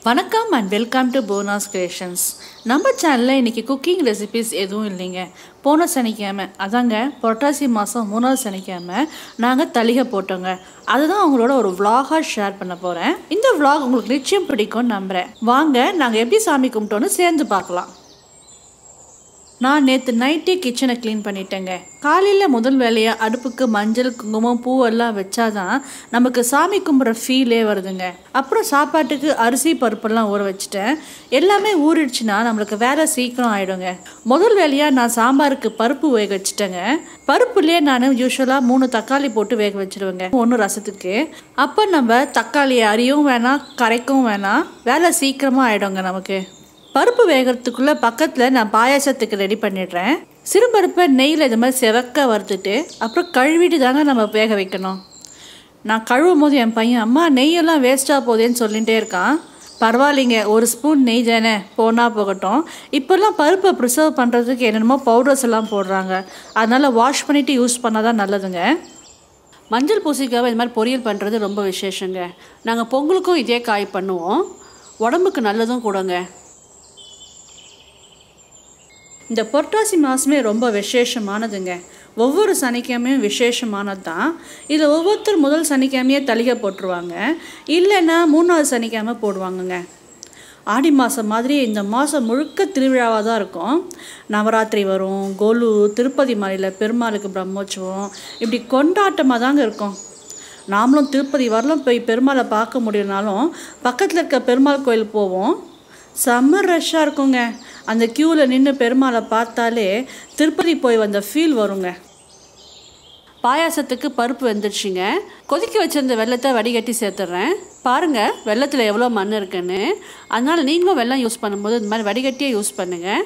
வணக்கம் and welcome to bonus creations நம்ம சேனலில் இன்றைக்கி குக்கிங் ரெசிபிஸ் எதுவும் இல்லைங்க போன சனிக்கிழமை அதாங்க புரட்டாசி மாதம் மூணாவது சனிக்கிழமை நாங்கள் தளிகை போட்டோங்க அதுதான் உங்களோட ஒரு vlog-ஆ ஷேர் பண்ண போகிறேன் இந்த vlog உங்களுக்கு நிச்சயம் பிடிக்கும்னு நம்புகிறேன் வாங்க நாங்கள் எப்படி சாமி கும்பிட்டோன்னு சேர்ந்து பார்க்கலாம் நான் நேற்று நைட்டே கிச்சனை க்ளீன் பண்ணிட்டேங்க காலையில் முதல் வேலையாக அடுப்புக்கு மஞ்சள் குங்குமம் பூவெல்லாம் வச்சாதான் நமக்கு சாமி கும்பிட்ற ஃபீலே வருதுங்க அப்புறம் சாப்பாட்டுக்கு அரிசி பருப்பெல்லாம் ஊற வச்சுட்டேன் எல்லாமே ஊறிடுச்சுன்னா நம்மளுக்கு வேலை சீக்கிரம் ஆயிடுங்க முதல் வேலையாக நான் சாம்பாருக்கு பருப்பு வேக வச்சுட்டேங்க பருப்புலேயே நான் யூஸ்வலாக மூணு தக்காளி போட்டு வேக வச்சிருவேங்க ஒன்று ரசத்துக்கு அப்போ நம்ம தக்காளியை அரியும் வேணாம் கரைக்கவும் வேணாம் வேலை சீக்கிரமாக ஆயிடுங்க நமக்கு பருப்பு வேகிறதுக்குள்ளே பக்கத்தில் நான் பாயாசத்துக்கு ரெடி பண்ணிடுறேன் சிறுபருப்பை நெய்யில் இது மாதிரி செவக்க வறுத்துட்டு அப்புறம் கழுவிட்டு தாங்க நம்ம வேக வைக்கணும் நான் கழுவும் போது என் பையன் அம்மா நெய்யெல்லாம் வேஸ்ட்டாக போதேன்னு சொல்லிகிட்டே இருக்கான் பரவாயில்லைங்க ஒரு ஸ்பூன் நெய் தானே போனால் போகட்டும் இப்போல்லாம் பருப்பை ப்ரிசர்வ் பண்ணுறதுக்கு என்னென்னமோ பவுடர்ஸ் எல்லாம் போடுறாங்க அதனால் வாஷ் பண்ணிவிட்டு யூஸ் பண்ணால் தான் நல்லதுங்க மஞ்சள் பூசிக்காவை இது மாதிரி பொரியல் பண்ணுறது ரொம்ப விசேஷங்க நாங்கள் பொங்கலுக்கும் இதே காய் பண்ணுவோம் உடம்புக்கு நல்லதும் கூடங்க இந்த புரட்டாசி மாதமே ரொம்ப விசேஷமானதுங்க ஒவ்வொரு சனிக்கிழமையும் விசேஷமானது தான் இதில் ஒவ்வொருத்தர் முதல் சனிக்கிழமையே தளிகை போட்டுருவாங்க இல்லைன்னா மூணாவது சனிக்கிழமை போடுவாங்கங்க ஆடி மாதம் மாதிரி இந்த மாதம் முழுக்க திருவிழாவாக தான் இருக்கும் நவராத்திரி வரும் கோலு திருப்பதி மலையில் பெருமாளுக்கு பிரம்மோற்சவம் இப்படி கொண்டாட்டமாக தாங்க இருக்கும் நாமளும் திருப்பதி வரலும் போய் பெருமாளை பார்க்க முடியலனாலும் பக்கத்தில் இருக்க பெருமாள் கோயில் போவோம் செம்ம ரஷ்ஷாக இருக்குங்க அந்த க்யூவில் நின்று பெருமாளை பார்த்தாலே திருப்பதி போய் வந்த ஃபீல் வருங்க பாயாசத்துக்கு பருப்பு வெந்துடுச்சுங்க கொதிக்க வச்சிருந்த வெள்ளத்தை வடிகட்டி சேர்த்துட்றேன் பாருங்கள் வெள்ளத்தில் எவ்வளோ மண் இருக்குன்னு அதனால் நீங்களும் வெள்ளம் யூஸ் பண்ணும்போது இந்த மாதிரி வடிகட்டியே யூஸ் பண்ணுங்கள்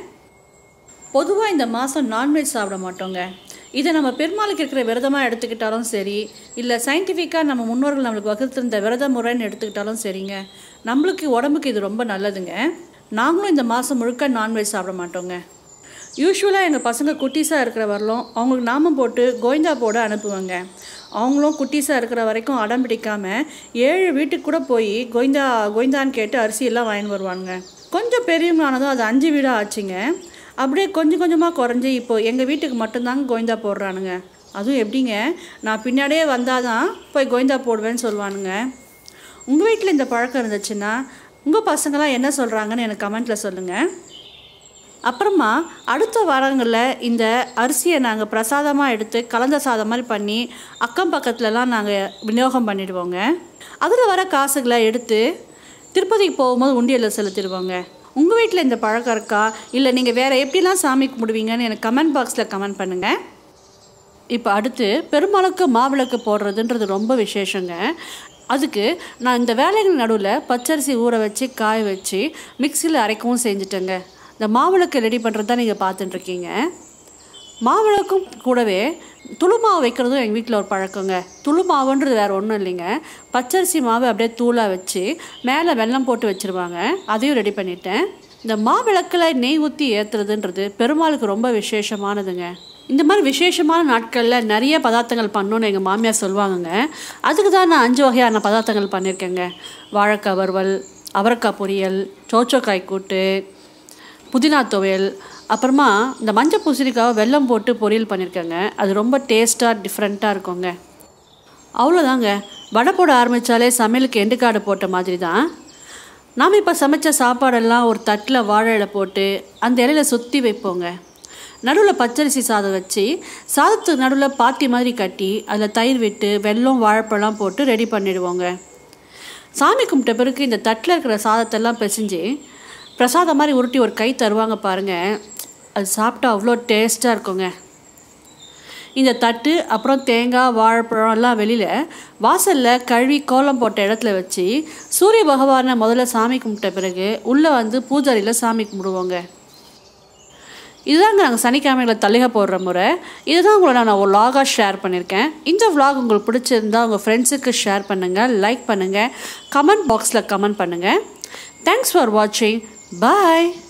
பொதுவாக இந்த மாதம் நான்வெஜ் சாப்பிட மாட்டோங்க இதை நம்ம பெருமாளுக்கு இருக்கிற விரதமாக எடுத்துக்கிட்டாலும் சரி இல்லை சயின்டிஃபிக்காக நம்ம முன்னோர்கள் நம்மளுக்கு வகுத்திருந்த விரத முறைன்னு எடுத்துக்கிட்டாலும் சரிங்க நம்மளுக்கு உடம்புக்கு இது ரொம்ப நல்லதுங்க நாங்களும் இந்த மாதம் முழுக்க நான்வெஜ் சாப்பிட மாட்டோங்க யூஸ்வலாக எங்கள் பசங்க குட்டீஸாக இருக்கிற வரலும் அவங்களுக்கு நாமம் போட்டு கோவிந்தா போட அனுப்புவாங்க அவங்களும் குட்டீஸாக இருக்கிற வரைக்கும் அடம் பிடிக்காமல் ஏழு வீட்டுக்கு கூட போய் கோவிந்தா கோவிந்தான்னு கேட்டு அரிசியெல்லாம் வாங்கிட்டு வருவாங்க கொஞ்சம் பெரியவங்களானதும் அது அஞ்சு வீடாக ஆச்சுங்க அப்படியே கொஞ்சம் கொஞ்சமாக குறைஞ்சி இப்போ எங்கள் வீட்டுக்கு மட்டும்தாங்க கோவிந்தா போடுறானுங்க அதுவும் எப்படிங்க நான் பின்னாடியே வந்தால் தான் போய் கோவிந்தா போடுவேன்னு சொல்லுவானுங்க உங்கள் வீட்டில் இந்த பழக்கம் இருந்துச்சுன்னா உங்கள் பசங்களாம் என்ன சொல்கிறாங்கன்னு எனக்கு கமெண்ட்டில் சொல்லுங்கள் அப்புறமா அடுத்த வாரங்களில் இந்த அரிசியை நாங்கள் பிரசாதமாக எடுத்து கலந்த சாதம் மாதிரி பண்ணி அக்கம் பக்கத்துலலாம் நாங்கள் விநியோகம் பண்ணிடுவோங்க அதில் வர காசுகளை எடுத்து திருப்பதிக்கு போகும்போது உண்டியலில் செலுத்திடுவோங்க உங்கள் வீட்டில் இந்த பழக்கம் இருக்கா இல்லை நீங்கள் வேறு எப்படிலாம் சாமி கும்பிடுவீங்கன்னு எனக்கு கமெண்ட் பாக்ஸில் கமெண்ட் பண்ணுங்கள் இப்போ அடுத்து பெருமாளுக்கு மாவிளக்கு போடுறதுன்றது ரொம்ப விசேஷங்க அதுக்கு நான் இந்த வேலைகள் நடுவில் பச்சரிசி ஊற வச்சு காய வச்சு மிக்சியில் அரைக்கவும் செஞ்சுட்டேங்க இந்த மாவிளக்கு ரெடி பண்ணுறது தான் நீங்கள் பார்த்துட்டுருக்கீங்க மாவிளக்கும் கூடவே துளு மாவு வைக்கிறதும் எங்கள் வீட்டில் ஒரு பழக்கங்க துளு மாவுன்றது வேறு ஒன்றும் இல்லைங்க பச்சரிசி மாவு அப்படியே தூளாக வச்சு மேலே வெல்லம் போட்டு வச்சுருவாங்க அதையும் ரெடி பண்ணிட்டேன் இந்த மாவிளக்கில் நெய் ஊற்றி ஏற்றுறதுன்றது பெருமாளுக்கு ரொம்ப விசேஷமானதுங்க இந்த மாதிரி விசேஷமான நாட்களில் நிறைய பதார்த்தங்கள் பண்ணணுன்னு எங்கள் மாமியார் சொல்லுவாங்கங்க அதுக்கு தான் நான் அஞ்சு வகையான பதார்த்தங்கள் பண்ணியிருக்கேங்க வாழைக்காய் வறுவல் அவரைக்காய் பொரியல் சோச்சோக்காய் கூட்டு புதினா துவையல் அப்புறமா இந்த மஞ்சள் பூசணிக்காவை வெல்லம் போட்டு பொரியல் பண்ணியிருக்கேங்க அது ரொம்ப டேஸ்ட்டாக டிஃப்ரெண்ட்டாக இருக்குங்க அவ்வளோதாங்க வடை போட ஆரம்பித்தாலே சமையலுக்கு எண்டுக்காடு போட்ட மாதிரி தான் நாம் இப்போ சமைச்ச சாப்பாடெல்லாம் ஒரு தட்டில் வாழை இலை போட்டு அந்த இலையில சுற்றி வைப்போங்க நடுவில் பச்சரிசி சாதம் வச்சு சாதத்துக்கு நடுவில் பாத்தி மாதிரி கட்டி அதில் தயிர் விட்டு வெல்லம் வாழைப்பழம் போட்டு ரெடி பண்ணிடுவோங்க சாமி கும்பிட்ட பிறகு இந்த தட்டில் இருக்கிற சாதத்தெல்லாம் பிசைஞ்சு பிரசாதம் மாதிரி உருட்டி ஒரு கை தருவாங்க பாருங்கள் அது சாப்பிட்டா அவ்வளோ டேஸ்ட்டாக இருக்குங்க இந்த தட்டு அப்புறம் தேங்காய் வாழைப்பழம் எல்லாம் வெளியில் வாசலில் கழுவி கோலம் போட்ட இடத்துல வச்சு சூரிய பகவானை முதல்ல சாமி கும்பிட்ட பிறகு உள்ளே வந்து பூஜாரியில் சாமி கும்பிடுவோங்க இதுதாங்க நாங்கள் சனிக்கிழமைகளை தள்ளிக போடுற முறை இதுதான் உங்களை நான் ஒரு வ்ளாகாக ஷேர் பண்ணியிருக்கேன் இந்த vlog உங்களுக்கு பிடிச்சிருந்தா உங்கள் ஃப்ரெண்ட்ஸுக்கு ஷேர் பண்ணுங்கள் லைக் பண்ணுங்கள் கமெண்ட் பாக்ஸில் கமெண்ட் பண்ணுங்கள் தேங்க்ஸ் ஃபார் வாட்சிங் பாய்